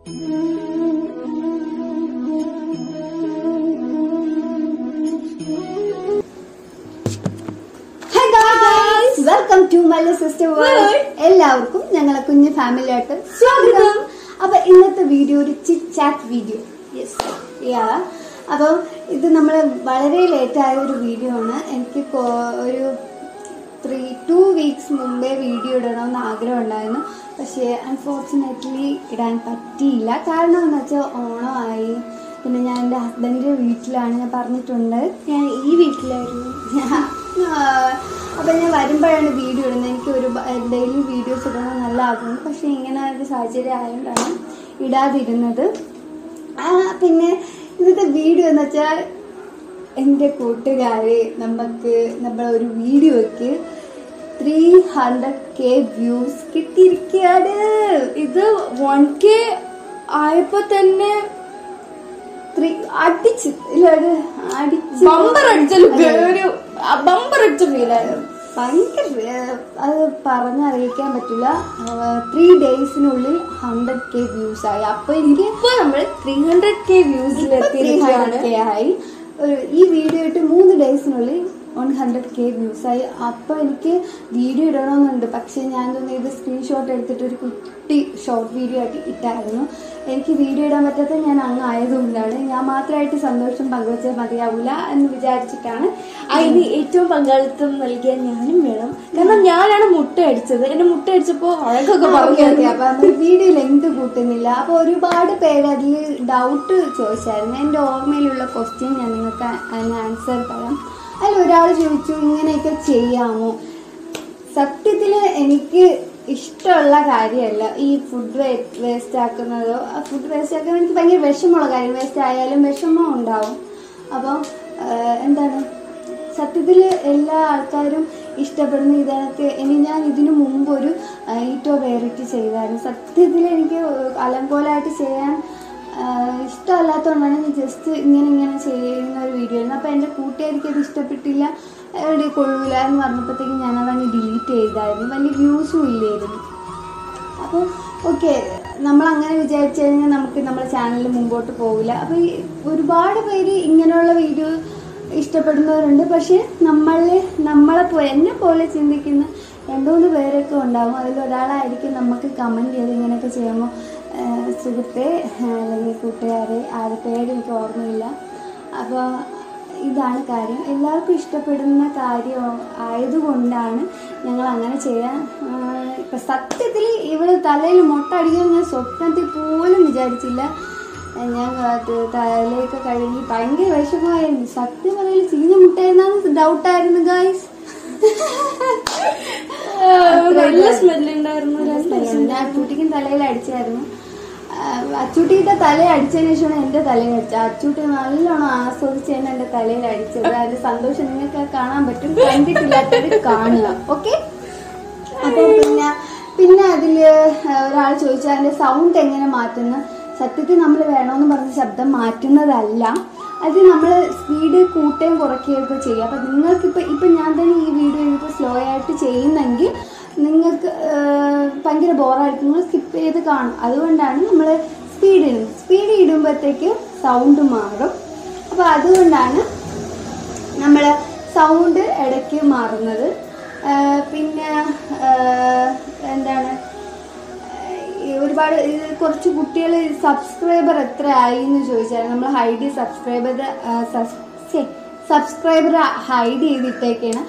Welcome to Malla sister world എല്ലാവർക്കും ഞങ്ങളെ കുഞ്ഞു ഫാമിലി ആയിട്ട് സ്വാഗതം അപ്പൊ ഇന്നത്തെ വീഡിയോ ഒരു chit chat video yes ya അപ്പം ഇത് നമ്മൾ വളരെ ലേറ്റ് ആയ ഒരു വീഡിയോ ആണ് എനിക്ക് കൊ- ഒരു ത്രീ ടു വീക്സ് മുമ്പേ വീഡിയോ ഇടണമെന്ന് ആഗ്രഹം ഉണ്ടായിരുന്നു പക്ഷേ അൺഫോർച്ചുനേറ്റ്ലി ഇടാൻ പറ്റിയില്ല കാരണം എന്ന് വെച്ചാൽ ഓണമായി പിന്നെ ഞാൻ എൻ്റെ ഹസ്ബൻഡിൻ്റെ വീട്ടിലാണ് ഞാൻ പറഞ്ഞിട്ടുണ്ട് ഞാൻ ഈ വീട്ടിലായിരുന്നു അപ്പം ഞാൻ വരുമ്പോഴാണ് വീഡിയോ ഇടുന്നത് എനിക്ക് ഒരു ഡെയിലി വീഡിയോസ് ഇടണം നല്ല ആഗ്രഹമുണ്ട് പക്ഷേ ഇങ്ങനെ ഒരു സാഹചര്യം ആയതുകൊണ്ടാണ് ഇടാതിരുന്നത് ആ, പിന്നെ ഇന്നത്തെ വീഡിയോ എന്ന് വെച്ചാൽ എൻ്റെ കൂട്ടുകാരെ നമുക്ക് നമ്മൾ ഒരു വീഡിയോയ്ക്ക് ത്രീ ഹൺഡ്രഡ് കെ വ്യൂസ് കിട്ടിയിരിക്കുകയാണ് ഇത് വൺ കെ ആയപ്പോ തന്നെ ത്രീ അടിച്ച് ഇല്ല ഒരു അടിച്ച് ബമ്പർ അടിച്ച ഒരു ബമ്പർ അടിച്ച ഫീലായിരുന്നു ഭയങ്കര ഏർ, അത് പറഞ്ഞറിയിക്കാൻ പറ്റില്ല ത്രീ ഡേയ്സിനുള്ളിൽ ഹൺഡ്രഡ് കെ വ്യൂസ് ആയി അപ്പൊ എനിക്ക് ഇപ്പൊ നമ്മൾ ത്രീ ഹൺഡ്രഡ് കെ വ്യൂസിൽ എത്തിയിരിക്കുകയാണ് 300K ആയി ഒരു ഈ വീഡിയോ ഇട്ട് മൂന്ന് ഡേയ്സിനുള്ളിൽ വൺ ഹൺഡ്രഡ് കെ വ്യൂസ് ആയി അപ്പോൾ എനിക്ക് വീഡിയോ ഇടണമെന്നുണ്ട് പക്ഷേ ഞാൻ തോന്നുന്നു ഇത് സ്ക്രീൻഷോട്ട് എടുത്തിട്ട് ഒരു കുട്ടി ഷോർട്ട് വീഡിയോ ആയിട്ട് ഇട്ടായിരുന്നു എനിക്ക് വീഡിയോ ഇടാൻ പറ്റാത്ത ഞാൻ അങ്ങ് ആയതുകൊണ്ടാണ് ഞാൻ മാത്രമായിട്ട് സന്തോഷം പങ്കുവച്ചാൽ മതിയാവില്ല എന്ന് വിചാരിച്ചിട്ടാണ് അതിന് ഏറ്റവും പങ്കാളിത്തം നൽകിയ ഞാനും വേണം കാരണം ഞാനാണ് മുട്ട അടിച്ചത് എന്നെ മുട്ട അടിച്ചപ്പോ അഴകൊക്കെ ഓക്കെ പറഞ്ഞു ഓക്കെ അപ്പൊ നമ്മൾ വീഡിയോ ലെങ്ത് കൂട്ടുന്നില്ല അപ്പൊ ഒരുപാട് പേര് അതിൽ ഡൗട്ട് ചോദിച്ചായിരുന്നു എന്റെ ഓർമ്മയിലുള്ള ക്വസ്റ്റ്യൻ ഞാൻ നിങ്ങൾക്ക് അതിന് ആൻസർ തരാം അതിൽ ഒരാൾ ചോദിച്ചു ഇങ്ങനെയൊക്കെ ചെയ്യാമോ സത്യത്തില് എനിക്ക് ഇഷ്ടമുള്ള കാര്യമല്ല ഈ ഫുഡ് വേസ്റ്റ് ആക്കുന്നതോ ഫുഡ് വേസ്റ്റ് ആക്കുന്നത് എനിക്ക് ഭയങ്കര വിഷമമുള്ള കാര്യം വേസ്റ്റ് ആയാലും വിഷമം ഉണ്ടാവും അപ്പം എന്താണ് സത്യത്തിൽ എല്ലാ ആൾക്കാരും ഇഷ്ടപ്പെടുന്ന ഇതൊക്കെ ഇനി ഞാൻ ഇതിനു മുമ്പ് ഒരു ഈറ്റോ വേറിറ്റ് ചെയ്തായിരുന്നു സത്യത്തിൽ എനിക്ക് അലങ്കോലമായിട്ട് ചെയ്യാൻ ആഹ് ഇഷ്ടമല്ലാത്തതുകൊണ്ടാണ് ഞാൻ ജസ്റ്റ് ഇങ്ങനെ ഇങ്ങനെ ചെയ്യുന്ന ഒരു വീഡിയോ ആയിരുന്നു അപ്പോൾ എൻ്റെ കൂട്ടുകാർക്ക് അത് ഇഷ്ടപ്പെട്ടില്ല എവിടെ കൊള്ളൂല എന്ന് പറഞ്ഞപ്പോഴത്തേക്കും ഞാൻ അതങ്ങ് ഡിലീറ്റ് ചെയ്തായിരുന്നു വലിയ വ്യൂസും ഇല്ലായിരുന്നു അപ്പോൾ ഓക്കെ നമ്മൾ അങ്ങനെ വിചാരിച്ചു കഴിഞ്ഞാൽ നമുക്ക് നമ്മുടെ ചാനലിൽ മുമ്പോട്ട് പോകില്ല അപ്പോൾ ഈ ഒരുപാട് പേര് ഇങ്ങനെയുള്ള വീഡിയോ ഇഷ്ടപ്പെടുന്നവരുണ്ട് പക്ഷേ നമ്മളെ നമ്മളെ പോലെ എന്നെ പോലെ ചിന്തിക്കുന്ന രണ്ടു മൂന്ന് പേരൊക്കെ ഉണ്ടാവും അതിൽ ഒരാളായിരിക്കും നമുക്ക് കമൻറ്റ് ചെയ്ത് ഇങ്ങനെയൊക്കെ ചെയ്യുമ്പോൾ ആഹ് സുഹൃത്തെ ആഹ് അല്ലെങ്കിൽ കൂട്ടുകാരെ ആരുടെ പേര് എനിക്ക് ഓർമ്മയില്ല അപ്പോൾ ഇതാണ് കാര്യം എല്ലാവർക്കും ഇഷ്ടപ്പെടുന്ന കാര്യം ആയതുകൊണ്ടാണ് ഞങ്ങൾ അങ്ങനെ ചെയ്യാൻ ആഹ് ഇപ്പൊ സത്യത്തിൽ ഇവിടെ തലയിൽ മുട്ട അടിക്കാൻ ഞാൻ സ്വപ്നത്തിൽ പോലും വിചാരിച്ചില്ല ആഹ് ഞാൻ അത് തലയൊക്കെ കഴുകി ഭയങ്കര വിഷമമായിരുന്നു സത്യം പറയല് ചീഞ്ഞ മുട്ടയെന്നാണ് ഡൗട്ടായിരുന്നു ഗായ്സ് നല്ല സ്മെല്ല് ഉണ്ടായിരുന്നു രസം. ഞാൻ അച്ചൂട്ടിക്കും തലയിൽ അടിച്ചായിരുന്നു ആഹ് അച്ചൂട്ടിയുടെ തല അടിച്ചതിന് ശേഷമാണ് എന്റെ തലയിൽ അടിച്ചത് അച്ചൂട്ടി നല്ലോണം ആസ്വദിച്ചാണ് എന്റെ തലയിൽ അടിച്ചത് അതിന്റെ സന്തോഷം നിങ്ങൾക്ക് കാണാൻ പറ്റും കണ്ടിട്ടില്ലാത്തവര് കാണുക ഓക്കെ അപ്പൊ പിന്നെ പിന്നെ അതില് ഒരാൾ ചോദിച്ചു അതിന്റെ സൗണ്ട് എങ്ങനെ മാറ്റുന്ന സത്യത്തിൽ നമ്മൾ വേണമെന്ന് പറഞ്ഞ ശബ്ദം മാറ്റുന്നതല്ല അത് നമ്മൾ സ്പീഡ് കൂട്ടുകയും കുറയ്ക്കുകയും ഒക്കെ ചെയ്യും അപ്പം നിങ്ങൾക്കിപ്പോൾ ഇപ്പം ഞാൻ തന്നെ ഈ വീഡിയോ ഇപ്പോൾ സ്ലോ ആയിട്ട് ചെയ്യുന്നെങ്കിൽ നിങ്ങൾക്ക് ആഹ്, ഭയങ്കര ബോറായിരിക്കും നിങ്ങൾ സ്കിപ്പ് ചെയ്ത് കാണും അതുകൊണ്ടാണ് നമ്മൾ സ്പീഡ് ഇടുന്നത് സ്പീഡ് ഇടുമ്പോഴത്തേക്ക് സൗണ്ട് മാറും അപ്പോൾ അതുകൊണ്ടാണ് നമ്മൾ സൗണ്ട് ഇടയ്ക്ക് മാറുന്നത് ആ, പിന്നെ ആ, എന്താണ് ഈ ഒരുപാട് ഇത് കുറച്ച് കുട്ടികൾ സബ്സ്ക്രൈബർ എത്ര ആയി എന്ന് ചോദിച്ചാൽ നമ്മൾ ഹൈഡ് സബ്സ്ക്രൈബർ സബ്സ്ക്രൈബർ ഹൈഡ് ചെയ്തിട്ടേക്കാണ്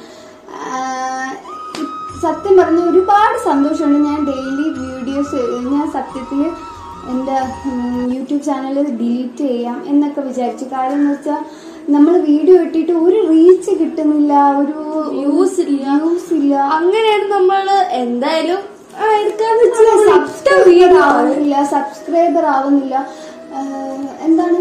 സത്യം പറഞ്ഞ ഒരുപാട് സന്തോഷമുണ്ട് ഞാൻ ഡെയിലി വീഡിയോസ് ഞാൻ സത്യത്തിൽ എൻ്റെ യൂട്യൂബ് ചാനൽ ഡിലീറ്റ് ചെയ്യാം എന്നൊക്കെ വിചാരിച്ചു കാരണം എന്ന് വെച്ചാൽ നമ്മൾ വീഡിയോ ഇട്ടിട്ട് ഒരു റീച്ച് കിട്ടുന്നില്ല ഒരു Views ഇല്ല. വ്യൂസ് ഇല്ല അങ്ങനെയാണ് നമ്മള് എന്തായാലും ആ, എടുക്കാന്ന് വെച്ചാൽ നമ്മൾ ഇട്ട സബ്സ്ക്രൈബർ video ആണ്. ആവുന്നില്ല സബ്സ്ക്രൈബർ ആവുന്നില്ല ആഹ് എന്താണ്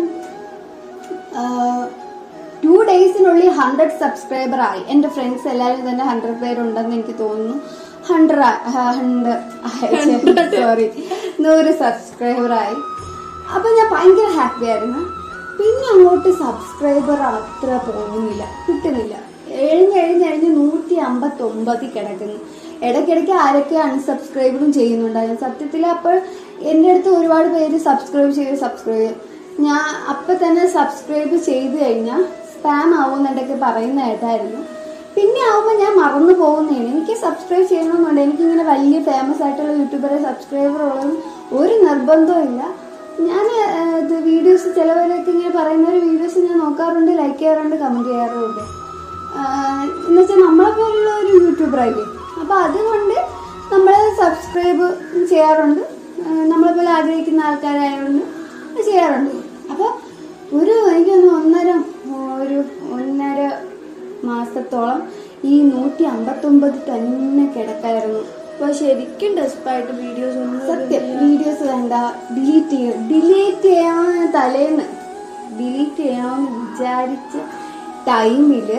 ടു ഡേയ്സിനുള്ളിൽ ഹൺഡ്രഡ് സബ്സ്ക്രൈബർ ആയി എൻ്റെ ഫ്രണ്ട്സ് എല്ലാവരും തന്നെ ഹൺഡ്രഡ് പേരുണ്ടെന്ന് എനിക്ക് തോന്നുന്നു ഹൺഡ്രഡ് ഹൺഡ്രഡ് സോറി നൂറ് സബ്സ്ക്രൈബർ ആയി അപ്പം ഞാൻ ഭയങ്കര ഹാപ്പി ആയിരുന്നു പിന്നെ അങ്ങോട്ട് സബ്സ്ക്രൈബർ അത്ര പോകുന്നില്ല കിട്ടുന്നില്ല എഴിഞ്ഞെഴിഞ്ഞെഴിഞ്ഞ് നൂറ്റി അമ്പത്തൊമ്പതിൽ കിടക്കുന്നു ഇടയ്ക്കിടയ്ക്ക് ആരൊക്കെ അൺസബ്സ്ക്രൈബറും ചെയ്യുന്നുണ്ടായിരുന്നു സത്യത്തിൽ അപ്പോൾ എൻ്റെ അടുത്ത് ഒരുപാട് പേര് സബ്സ്ക്രൈബ് ചെയ്ത് സബ്സ്ക്രൈബ് ചെയ്യും ഞാൻ അപ്പം തന്നെ സബ്സ്ക്രൈബ് ചെയ്ത് കഴിഞ്ഞാൽ സ്പാം ആവുമെന്നുണ്ടൊക്കെ പറയുന്ന കേട്ടായിരുന്നു പിന്നെ ആവുമ്പോൾ ഞാൻ മറന്നു പോകുന്നതാണ് എനിക്ക് സബ്സ്ക്രൈബ് ചെയ്യണമെന്നുണ്ട് എനിക്കിങ്ങനെ വലിയ ഫേമസ് ആയിട്ടുള്ള യൂട്യൂബറെ സബ്സ്ക്രൈബർ ഉള്ളതും ഒരു നിർബന്ധവും ഇല്ല ഞാൻ ഏഹ്, ഇത് വീഡിയോസ് ചിലവരൊക്കെ ഇങ്ങനെ പറയുന്ന ഒരു വീഡിയോസ് ഞാൻ നോക്കാറുണ്ട് ലൈക്ക് ചെയ്യാറുണ്ട് കമൻറ്റ് ചെയ്യാറുണ്ട് എന്ന് വെച്ചാൽ നമ്മളെ പോലുള്ള ഒരു യൂട്യൂബറായില്ലേ അപ്പോൾ അതുകൊണ്ട് നമ്മൾ സബ്സ്ക്രൈബ് ചെയ്യാറുണ്ട് ഏഹ്, നമ്മളെ പോലെ ആഗ്രഹിക്കുന്ന ആൾക്കാരായതുകൊണ്ട് അത് ചെയ്യാറുണ്ട് അപ്പോൾ ഒരു എനിക്കൊന്ന് ഒന്നര ഒരു ഒന്നര മാസത്തോളം ഈ നൂറ്റി അമ്പത്തൊമ്പത് തന്നെ കിടക്കായിരുന്നു അപ്പൊ ശരിക്കും ഡെസ്പായിട്ട് വീഡിയോസ് ഒന്നും സത്യം വീഡിയോസ് വേണ്ട ഡിലീറ്റ് ചെയ്യും ഡിലീറ്റ് ചെയ്യാൻ തലേന്ന് ഡിലീറ്റ് ചെയ്യാമെന്ന് വിചാരിച്ച ടൈമിൽ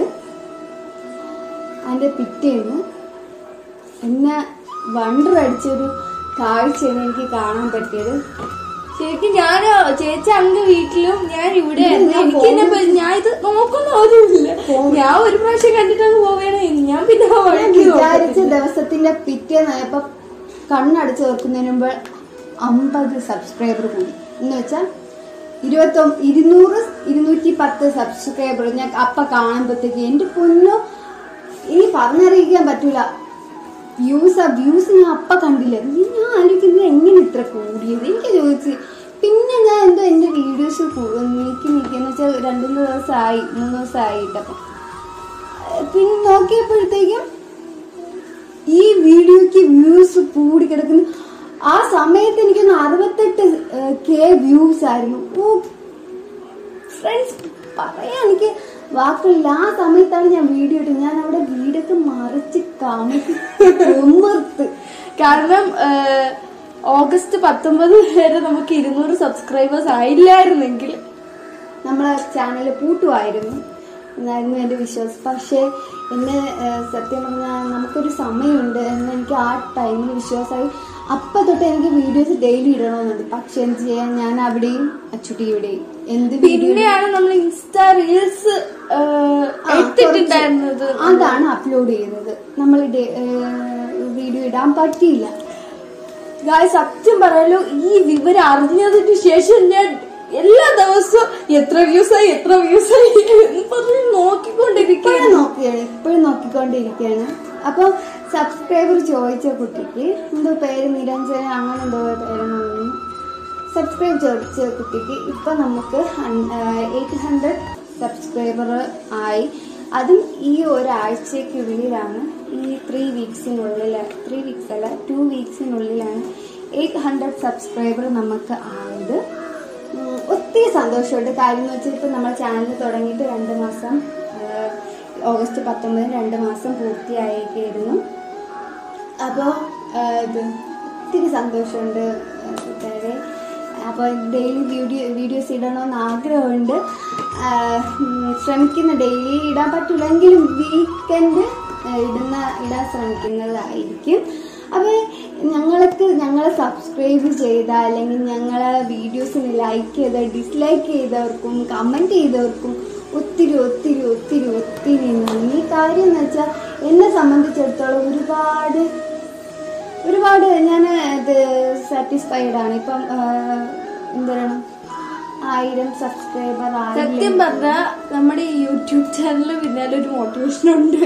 അതിൻ്റെ പിറ്റേന്ന് എന്നെ വണ്ടർ അടിച്ചൊരു കാഴ്ചയാണ് എനിക്ക് കാണാൻ പറ്റിയത് ശരിക്കും ഞാൻ ചേച്ചി അങ്ങ് വീട്ടിലും ഞാൻ ഇവിടെ ആയിരുന്നു ഞാൻ എനിക്ക് എന്നെ പ- ഞാൻ ഇത് നോക്കുന്ന പോലുമില്ല ഞാൻ ഒരു പ്രാവശ്യം കണ്ടിട്ടങ്ങ് പോവുകയാണ് ഞാൻ പിന്നെ ആ ഞാൻ വഴിക്ക് വിചാരിച്ച നോക്കത്തില്ല. ദിവസത്തിന്റെ പിറ്റേന്നായപ്പോ കണ്ണടച്ച് ഓർക്കുന്നതിന് മുമ്പ് അമ്പത് സബ്സ്ക്രൈബർ കൂടി എന്ന് വെച്ചാൽ ഇരുപത്തൊ ഇരുന്നൂറ് ഇരുന്നൂറ്റി പത്ത് സബ്സ്ക്രൈബർ ഞാൻ അപ്പ കാണുമ്പോഴത്തേക്ക് എന്റെ പൊന്നോ ഇനി പറഞ്ഞറിയിക്കാൻ പറ്റൂല വ്യൂസ് ആ വ്യൂസ് ഞാൻ അപ്പ കണ്ടില്ല ഈ ഞാൻ ആലോചിക്കുന്നത് എങ്ങനെ ഇത്ര കൂടിയത് എനിക്ക് ചോദിച്ച് പിന്നെ ഞാൻ എന്തോ എൻ്റെ വീഡിയോസ് നീക്കി നീക്കി എന്ന് വെച്ചാൽ രണ്ടു മൂന്ന് ദിവസമായി മൂന്ന് ദിവസമായി ഇട്ടപ്പം പിന്നെ നോക്കിയപ്പോഴത്തേക്കും ഈ വീഡിയോക്ക് വ്യൂസ് കൂടി കിടക്കുന്നു ആ സമയത്ത് എനിക്കൊന്ന് അറുപത്തെട്ട് കെ വ്യൂസ് ആയിരുന്നു ഓ ഫ്രണ്ട്സ് പറയാൻ എനിക്ക് വാക്കുകളില്ല ആ സമയത്താണ് ഞാൻ വീഡിയോ ഇട്ടത് ഞാൻ അവിടെ വീടൊക്കെ മറിച്ച് കാണിച്ച് ഉമ്മർത്ത് കാരണം ഏഹ്, ഓഗസ്റ്റ് പത്തൊമ്പത് വരെ നമുക്ക് ഇരുന്നൂറ് സബ്സ്ക്രൈബേഴ്സ് ആയില്ലായിരുന്നെങ്കിൽ നമ്മളെ ചാനൽ പൂട്ടുമായിരുന്നു എന്നായിരുന്നു എൻ്റെ വിശ്വാസം പക്ഷേ എന്നെ ഏഹ്, സത്യം പറഞ്ഞാൽ നമുക്കൊരു സമയമുണ്ട് എന്ന് എനിക്ക് ആ ടൈമിൽ വിശ്വാസമായി അപ്പം തൊട്ട് എനിക്ക് വീഡിയോസ് ഡെയിലി ഇടണമെന്നുണ്ട് പക്ഷെ എന്ത് ചെയ്യാൻ ഞാൻ അവിടെയും അച്ചുട്ടി ഇവിടെയും എന്ത് വീഡിയോ പിന്നെയാണ് നമ്മൾ ഇൻസ്റ്റാ റീൽസ് ആ, എടുത്തിട്ടുണ്ടായിരുന്നത് കുറച്ച് അതാണ് അപ്ലോഡ് ചെയ്യുന്നത് നമ്മൾ വീഡിയോ ഇടാൻ പറ്റിയില്ല ഗായ് സത്യം പറയാലോ ഈ വിവരം അറിഞ്ഞതിന് ശേഷം ഞാൻ എല്ലാ ദിവസവും എത്ര വ്യൂസ് ആയി എത്ര വ്യൂസ് ആയി എന്ന് പറഞ്ഞ് നോക്കിക്കൊണ്ടിരിക്കുകയാണ് ഇപ്പോഴും നോക്കുകയാണ് ഇപ്പോഴും നോക്കിക്കൊണ്ടിരിക്കുകയാണ് അപ്പോൾ സബ്സ്ക്രൈബർ ചോദിച്ച കുട്ടിക്ക് എന്തോ പേര് നിരഞ്ജന അങ്ങനെ എന്തോ പേരെന്ന് തോന്നുന്നു സബ്സ്ക്രൈബ് ചോദിച്ച കുട്ടിക്ക് ഇപ്പം നമുക്ക് എയ്റ്റ് ഹൺഡ്രഡ് സബ്സ്ക്രൈബർ ആയി അതും ഈ ഒരാഴ്ചയ്ക്കുള്ളിലാണ് ഈ ത്രീ വീക്സിനുള്ളിൽ ത്രീ വീക്സ് അല്ല ടു വീക്സിനുള്ളിലാണ് എയ്റ്റ് ഹൺഡ്രഡ് സബ്സ്ക്രൈബർ നമുക്ക് ആയത് ഉം, ഒത്തിരി സന്തോഷമുണ്ട് കാര്യം എന്ന് വെച്ചാൽ ഇപ്പം നമ്മൾ ചാനൽ തുടങ്ങിയിട്ട് രണ്ട് മാസം ആ, ഓഗസ്റ്റ് പത്തൊമ്പതിന് രണ്ട് മാസം പൂർത്തിയായിരിക്കുന്നു അപ്പോൾ ഇത് ഒത്തിരി സന്തോഷമുണ്ട് ആ, കൂട്ടുകാരെ അപ്പോൾ ഡെയിലി വീഡിയോ വീഡിയോസ് ഇടണമെന്ന് ആഗ്രഹമുണ്ട് ആ, ഉം, ശ്രമിക്കുന്ന ഡെയിലി ഇടാൻ പറ്റില്ലെങ്കിലും വീക്കെൻഡ് ഇടുന്ന ഇടാൻ ശ്രമിക്കുന്നതായിരിക്കും അപ്പോൾ ഞങ്ങൾക്ക് ഞങ്ങളെ സബ്സ്ക്രൈബ് ചെയ്ത അല്ലെങ്കിൽ ഞങ്ങളെ വീഡിയോസിന് ലൈക്ക് ചെയ്ത ഡിസ്ലൈക്ക് ചെയ്തവർക്കും കമൻറ്റ് ചെയ്തവർക്കും ഒത്തിരി ഒത്തിരി ഒത്തിരി ഒത്തിരി നന്ദി കാര്യം എന്ന് വെച്ചാൽ എന്നെ സംബന്ധിച്ചിടത്തോളം ഒരുപാട് ഒരുപാട് ഞാൻ ഇത് സാറ്റിസ്ഫൈഡ് ആണ് ഇപ്പം ആ, എന്താണ് ആയിരം സബ്സ്ക്രൈബർ സത്യം പറഞ്ഞ നമ്മുടെ ഈ യൂട്യൂബ് ചാനലിൽ പിന്നാലെ ഒരു മോട്ടിവേഷൻ ഉണ്ട്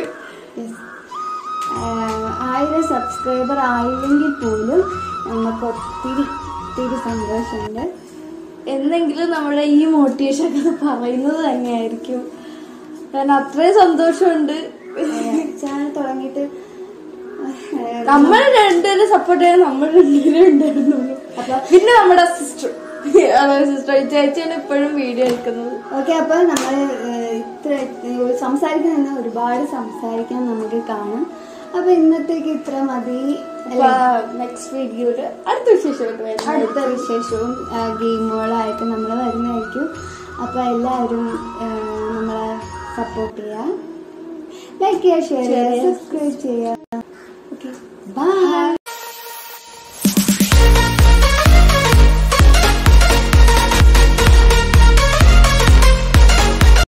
ആയിരം സബ്സ്ക്രൈബർ ആയില്ലെങ്കിൽ പോലും നമുക്ക് ഒത്തിരി ഒത്തിരി സന്തോഷമുണ്ട് എന്നെങ്കിലും നമ്മുടെ ഈ മോട്ടിവേഷൻ ഒക്കെ പറയുന്നത് തന്നെയായിരിക്കും കാരണം അത്രയും സന്തോഷമുണ്ട് ചാനൽ തുടങ്ങിയിട്ട് നമ്മൾ രണ്ടുപേരും സപ്പോർട്ട് ചെയ്യാൻ നമ്മൾ രണ്ടുപേരും ഉണ്ടായിരുന്നുള്ളൂ അപ്പൊ പിന്നെ നമ്മുടെ സിസ്റ്റർ അതായത് സിസ്റ്റർ ചേച്ചിയാണ് ഇപ്പോഴും വീഡിയോ എടുക്കുന്നത് ഓക്കെ അപ്പോൾ നമ്മൾ ഇത്ര ഏഹ്, സംസാരിക്കുന്ന ഒരുപാട് സംസാരിക്കാൻ നമുക്ക് കാണാം അപ്പോൾ ഇന്നത്തേക്ക് ഇത്ര മതി അപ്പൊ നെക്സ്റ്റ് വീഡിയോയില് അടുത്ത വിശേഷമായിട്ട് വരാം അടുത്ത വിശേഷവും ആ, ഗെയിമുകളായിട്ട് നമ്മൾ വരുന്നതായിരിക്കും അപ്പോൾ എല്ലാവരും ആ, നമ്മളെ സപ്പോർട്ട് ചെയ്യുക ലൈക്ക് ചെയ്യുക ഷെയർ ചെയ്യുക സബ്സ്ക്രൈബ് ചെയ്യുക